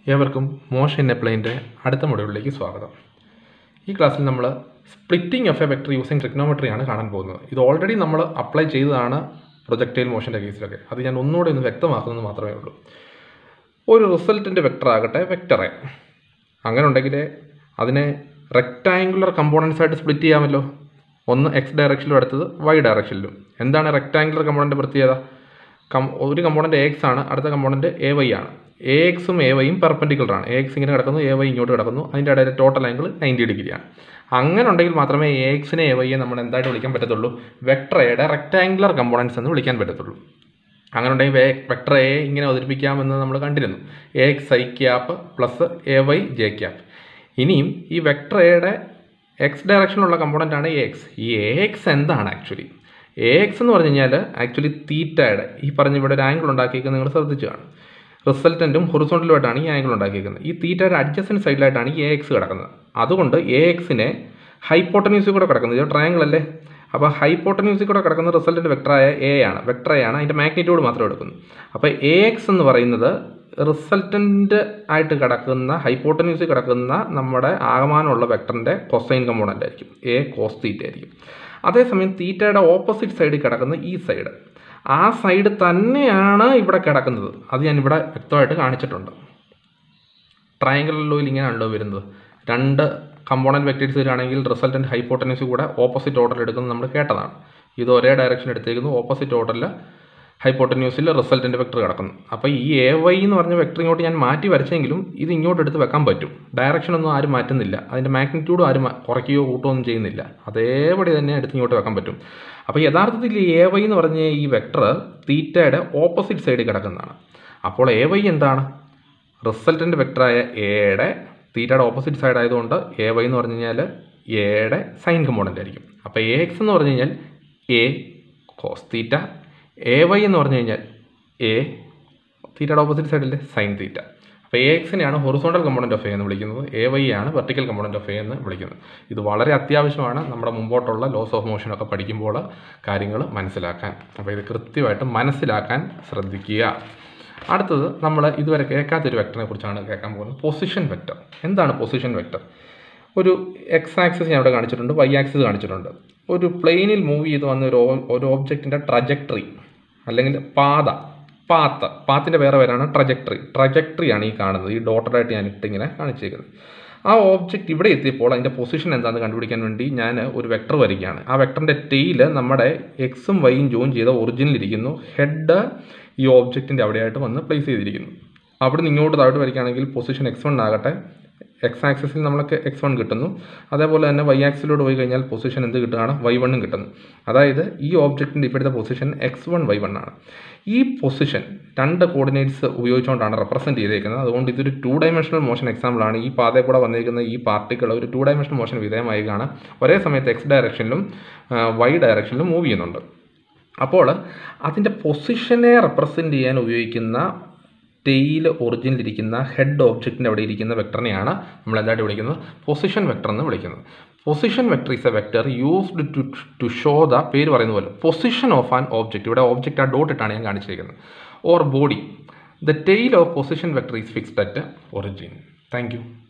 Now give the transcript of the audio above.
ഏവർക്കും മോഷൻ എപ്ലൈൻ്റെ അടുത്ത മൊഡ്യൂളിലേക്ക് സ്വാഗതം ഈ ക്ലാസ്സിൽ നമ്മൾ splitting of a vector using trigonometry ആണ് കാണാൻ പോകുന്നത് ഇത് ഓൾറെഡി നമ്മൾ അപ്ലൈ ചെയ്തതാണ് പ്രൊജക്റ്റൈൽ മോഷൻ്റെ കേസിലൊക്കെ അത് ഞാൻ ഒന്നുകൂടെ ഒന്ന് വ്യക്തമാക്കുന്നത് മാത്രമേ ഉള്ളൂ ഒരു റിസൾട്ടിൻ്റെ വെക്ടർ ആകട്ടെ വെക്ടർ എ അങ്ങനെ ഉണ്ടെങ്കിൽ അതിനെ റെക്റ്റാങ്കുലർ കമ്പോണൻസ് ആയിട്ട് സ്പ്ലിറ്റ് ചെയ്യാമല്ലോ ഒന്ന് എക്സ് ഡയറക്ഷനിലും അടുത്തത് വൈ ഡയറക്ഷനിലും എന്താണ് റെക്റ്റാങ്കുലർ കമ്പോണൻ്റെ പ്രത്യേകത കം ഒരു കമ്പോണൻറ്റ് എ എക്സ് ആണ് അടുത്ത കമ്പോണൻറ്റ് എ വൈ ആണ് എ എക്സും എ വൈയും പെർപ്പൻഡിക്കുലർ ആണ് എ എക്സ് ഇങ്ങനെ കിടക്കുന്നു എ വൈ ഇങ്ങോട്ട് കിടക്കുന്നു അതിൻ്റെ ഇടയിൽ ടോട്ടൽ ആംഗിൾ നയൻറ്റി ഡിഗ്രിയാണ് അങ്ങനെ ഉണ്ടെങ്കിൽ മാത്രമേ എ എക്സിനെ എ വൈയെ നമ്മൾ എന്തായിട്ട് വിളിക്കാൻ പറ്റത്തുള്ളൂ വെക്ടർ എയുടെ റെക്റ്റാങ്കുലർ കമ്പോണൻസ് എന്ന് വിളിക്കാൻ പറ്റത്തുള്ളൂ അങ്ങനെ ഉണ്ടെങ്കിൽ വെക്ടർ എ ഇങ്ങനെ അവതരിപ്പിക്കാമെന്ന് നമ്മൾ കണ്ടിരുന്നു A X I cap plus A Y J cap ഇനിയും ഈ വെക്ടർ എയുടെ എക്സ് ഡയറക്ഷനിലുള്ള കമ്പോണൻ്റ് ആണ് എ എക്സ് ഈ എ എക്സ് എന്താണ് ആക്ച്വലി എ എക്സ് എന്ന് പറഞ്ഞു കഴിഞ്ഞാൽ ആക്ച്വലി തീറ്റയുടെ ഈ പറഞ്ഞ ഇവിടെ ഒരു ആംഗിൾ ഉണ്ടാക്കിയിരിക്കുന്നത് നിങ്ങൾ ശ്രദ്ധിച്ചു കാണും റിസൾട്ടൻറ്റും ഹൊറിസോണ്ടലുമായിട്ടാണ് ഈ ആംഗിൾ ഉണ്ടാക്കിയിരിക്കുന്നത് ഈ തീറ്റയുടെ അഡ്ജസ്റ്റൻ സൈഡിലായിട്ടാണ് ഈ എ എക്സ് കിടക്കുന്നത് അതുകൊണ്ട് എ എക്സിനെ ഹൈപ്പോട്ടന്യൂസിൽ കൂടെ കിടക്കുന്നത് ഇത് ട്രയാങ്കിൾ അല്ലേ അപ്പോൾ ഹൈപ്പോട്ടന്യൂസിൽ കൂടെ കിടക്കുന്ന റിസൾട്ടൻ്റ് വെക്ടറായ എ ആണ് വെക്ടർ എ ആണ് അതിൻ്റെ മാഗ്നിറ്റ്യൂഡ് മാത്രം എടുക്കുന്നു അപ്പോൾ എ എക്സ് എന്ന് പറയുന്നത് റിസൾട്ടൻ്റ് ആയിട്ട് കിടക്കുന്ന ഹൈപ്പോട്ടന്യൂസിൽ കിടക്കുന്ന നമ്മുടെ ആകമാനമുള്ള വെക്ടറിൻ്റെ കൊസൈൻ കമ്പോണൻ്റ് ആയിരിക്കും എ കോസ് തീറ്റ ആയിരിക്കും അതേസമയം തീറ്റയുടെ ഓപ്പോസിറ്റ് സൈഡിൽ കിടക്കുന്ന ഈ സൈഡ് ആ സൈഡ് തന്നെയാണ് ഇവിടെ കിടക്കുന്നത് അത് ഞാൻ ഇവിടെ വ്യക്തമായിട്ട് കാണിച്ചിട്ടുണ്ട് ട്രയാങ്കിൾ ലോയിൽ ഇങ്ങനെയാണല്ലോ വരുന്നത് രണ്ട് കമ്പോണൻറ്റ് വെക്ടേഴ്സ് വരികയാണെങ്കിൽ റിസൾട്ടൻ്റ് ഹൈപ്പോട്ടനസ് കൂടെ ഓപ്പോസിറ്റ് ഓർഡർ എടുക്കുന്നത് നമ്മൾ കേട്ടതാണ് ഇത് ഒരേ ഡയറക്ഷൻ എടുത്തേക്കുന്നു ഓപ്പോസിറ്റ് ഓർഡറിൽ ഹൈപ്പോട്ടന്യൂസിൽ റിസൾട്ടിൻ്റെ വെക്ടർ കിടക്കുന്നു അപ്പോൾ ഈ എ വൈ എന്ന് പറഞ്ഞ വെക്ടർ ഇങ്ങോട്ട് ഞാൻ മാറ്റി വരച്ചെങ്കിലും ഇത് ഇങ്ങോട്ട് എടുത്ത് വെക്കാൻ പറ്റും ഡയറക്ഷൻ ഒന്നും ആരും മാറ്റുന്നില്ല അതിൻ്റെ മാഗ്നിറ്റ്യൂഡും ആരും കുറയ്ക്കുകയോ കൂട്ടുകയോ ഒന്നും ചെയ്യുന്നില്ല അതേപടി തന്നെ എടുത്ത് ഇങ്ങോട്ട് വെക്കാൻ പറ്റും അപ്പോൾ യഥാർത്ഥത്തിൽ എ വൈ എന്ന് പറഞ്ഞ ഈ വെക്ടർ തീറ്റയുടെ ഓപ്പോസിറ്റ് സൈഡിൽ കിടക്കുന്നതാണ് അപ്പോൾ എ വൈ എന്താണ് റിസൾട്ടൻ്റ് വെക്ടറായ എയുടെ തീറ്റയുടെ ഓപ്പോസിറ്റ് സൈഡ് ആയതുകൊണ്ട് എ വൈ എന്ന് പറഞ്ഞു കഴിഞ്ഞാൽ എയുടെ സൈൻ കമ്പോണൻ്റ് ആയിരിക്കും അപ്പോൾ എ എക്സ് എന്ന് പറഞ്ഞു കഴിഞ്ഞാൽ A cos theta A Y എന്ന് പറഞ്ഞു കഴിഞ്ഞാൽ എ തീറ്റയുടെ ഓപ്പോസിറ്റ് സൈഡിലെ സൈൻ തീറ്റ അപ്പോൾ എ എക്സിനെയാണ് ഹൊറിസോണ്ടൽ കമ്പോണൻറ്റ് ഓഫ് എ എന്ന് വിളിക്കുന്നത് എ വൈ ആണ് വെർട്ടിക്കൽ കമ്പോണൻറ്റ് ഓഫ് എ എന്ന് വിളിക്കുന്നത് ഇത് വളരെ അത്യാവശ്യമാണ് നമ്മുടെ മുമ്പോട്ടുള്ള ലോസ് ഓഫ് മോഷനൊക്കെ പഠിക്കുമ്പോൾ കാര്യങ്ങൾ മനസ്സിലാക്കാൻ അപ്പോൾ ഇത് കൃത്യമായിട്ട് മനസ്സിലാക്കാൻ ശ്രദ്ധിക്കുക അടുത്തത് നമ്മൾ ഇതുവരെ കേൾക്കാത്തൊരു വെക്ടറിനെ കുറിച്ചാണ് കേൾക്കാൻ പോകുന്നത് പൊസിഷൻ വെക്ടർ എന്താണ് പൊസിഷൻ വെക്ടർ ഒരു എക്സ് ആക്സിസ് ഞാൻ ഇവിടെ കാണിച്ചിട്ടുണ്ട് വൈ ആക്സിസ് കാണിച്ചിട്ടുണ്ട് ഒരു പ്ലെയിനിൽ മൂവ് ചെയ്ത് വന്ന ഒരു ഒരു ഓബ്ജക്റ്റിൻ്റെ ട്രജക്ടറി അല്ലെങ്കിൽ പാത പാത്ത് പാത്തിൻ്റെ വേറെ പേരാണ് ട്രജക്ടറി ട്രജക്ടറിയാണ് ഈ കാണുന്നത് ഈ ഡോട്ടറായിട്ട് ഞാൻ ഇട്ടിങ്ങനെ കാണിച്ചേക്കുന്നത് ആ ഓബ്ജക്റ്റ് ഇവിടെ എത്തിയപ്പോൾ അതിൻ്റെ പൊസിഷൻ എന്താണെന്ന് കണ്ടുപിടിക്കാൻ വേണ്ടി ഞാൻ ഒരു വെക്ടർ വരികയാണ് ആ വെക്ടറിൻ്റെ ടെയിൽ നമ്മുടെ എക്സും വൈയും ജോയിൻ ചെയ്ത ഒറിജിനിൽ ഇരിക്കുന്നു ഹെഡ് ഈ ഓബ്ജക്റ്റിൻ്റെ അവിടെയായിട്ട് വന്ന് പ്ലേസ് ചെയ്തിരിക്കുന്നു അവിടെ നിന്ന് ഇങ്ങോട്ട് താഴോട്ട് വരികയാണെങ്കിൽ പൊസിഷൻ എക്സ് വൺ ആകട്ടെ എക്സ് ആക്സിസിൽ നമ്മൾക്ക് എക്സ് വൺ കിട്ടുന്നു അതേപോലെ തന്നെ വൈ ആക്സിലോട്ട് പോയി കഴിഞ്ഞാൽ പൊസിഷൻ എന്ത് കിട്ടുകയാണ് വൈ വണ്ണും കിട്ടുന്നു അതായത് ഈ ഓബ്ജക്റ്റിൻ്റെ ഇപ്പോഴത്തെ position X one Y one ആണ് ഈ പൊസിഷൻ രണ്ട് കോർഡിനേറ്റ്സ് ഉപയോഗിച്ചുകൊണ്ടാണ് റെപ്രസെൻറ്റ് ചെയ്തേക്കുന്നത് അതുകൊണ്ട് ഇതൊരു ടു ഡയമെൻഷണൽ മോഷൻ എക്സാമ്പിളാണ് ഈ പാതയിൽ കൂടെ വന്നിരിക്കുന്ന ഈ പാർട്ടിക്കിൾ ഒരു ടു ഡയമെൻഷണൽ മോഷൻ വിധേയമായിക്കാണ് ഒരേ സമയത്ത് എക്സ് ഡയറക്ഷനിലും വൈ ഡയറക്ഷനിലും മൂവ് ചെയ്യുന്നുണ്ട് അപ്പോൾ അതിൻ്റെ പൊസിഷനെ റെപ്രസെൻറ്റ് ചെയ്യാൻ ഉപയോഗിക്കുന്ന ടെയിൽ ഒറിജിനിലിരിക്കുന്ന ഹെഡ് ഓബ്ജക്റ്റിൻ്റെ അവിടെ ഇരിക്കുന്ന വെക്ടറിനെയാണ് നമ്മൾ എന്തായിട്ട് വിളിക്കുന്നത് പൊസിഷൻ വെക്ടർ എന്ന് വിളിക്കുന്നത് position vector is a vector used to to show the പേര് പറയുന്ന പോലെ പൊസിഷൻ ഓഫ് ആൻ ഓബ്ജക്റ്റ് ഇവിടെ ഓബ്ജക്റ്റ് ആ ഡോട്ട് ഇട്ടാണ് ഞാൻ കാണിച്ചിരിക്കുന്നത് or body the tail of position vector is fixed at origin thank U